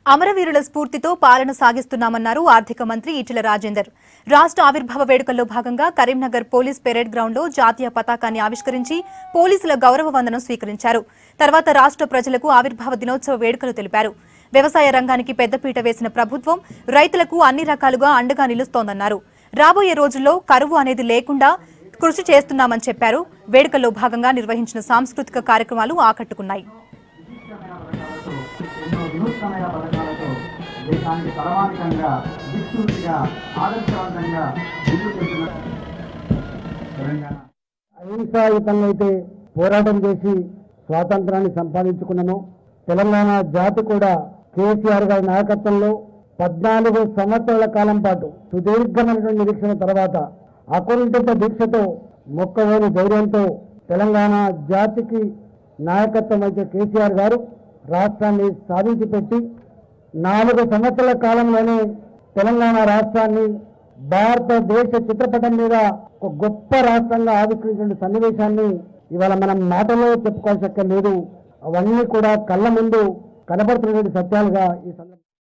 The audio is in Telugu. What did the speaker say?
అమరవీరుల స్ఫూర్తితో పాలన సాగిస్తున్నామన్నారు ఆర్థిక మంత్రి ఈటెల రాజేందర్ రాష్ట్ర ఆవిర్భావ వేడుకల్లో భాగంగా కరీంనగర్ పోలీస్ పెరేడ్ గ్రౌండ్లో జాతీయ పతాకాన్ని ఆవిష్కరించి పోలీసుల గౌరవ వందనం స్వీకరించారు తర్వాత రాష్ట్ర ప్రజలకు ఆవిర్భావ దినోత్సవ వేడుకలు తెలిపారు వ్యవసాయ రంగానికి పెద్దపీట వేసిన ప్రభుత్వం రైతులకు అన్ని రకాలుగా అండగా నిలుస్తోందన్నారు రాబోయే రోజుల్లో కరువు అనేది లేకుండా కృషి చేస్తున్నామని చెప్పారు వేడుకల్లో భాగంగా నిర్వహించిన సాంస్కృతిక కార్యక్రమాలు ఆకట్టుకున్నాయి ఎన్నో వినూత్నమైన పథకాలతో దేశానికి తలమానికంగా విస్తృతిగా ఆదర్శవంతంగా ముందుకు వెళ్తున్న తెలంగాణ అహింసాయుతంగా అయితే పోరాటం చేసి స్వాతంత్రాన్ని సంపాదించుకున్నాము తెలంగాణ జాతి కూడా కేసీఆర్ గారి నాయకత్వంలో పద్నాలుగు సంవత్సరాల కాలం పాటు సుదీర్ఘమైనటువంటి నిరీక్షణ తర్వాత అకుంఠిత దీక్షతో మొక్కవోని ధైర్యంతో తెలంగాణ జాతికి నాయకత్వం అయితే కేసీఆర్ గారు రాష్ట్రాన్ని సాధించి పెట్టి నాలుగు సంవత్సరాల కాలంలోనే తెలంగాణ రాష్ట్రాన్ని భారతదేశ చిత్రపటం మీద ఒక గొప్ప రాష్ట్రంగా ఆవిష్కరించిన సన్నివేశాన్ని ఇవాళ మనం మాటలో చెప్పుకోవాల్సి లేదు అవన్నీ కూడా కళ్ళ ముందు కనబడుతున్నటువంటి సత్యాలుగా ఈ సందర్భంగా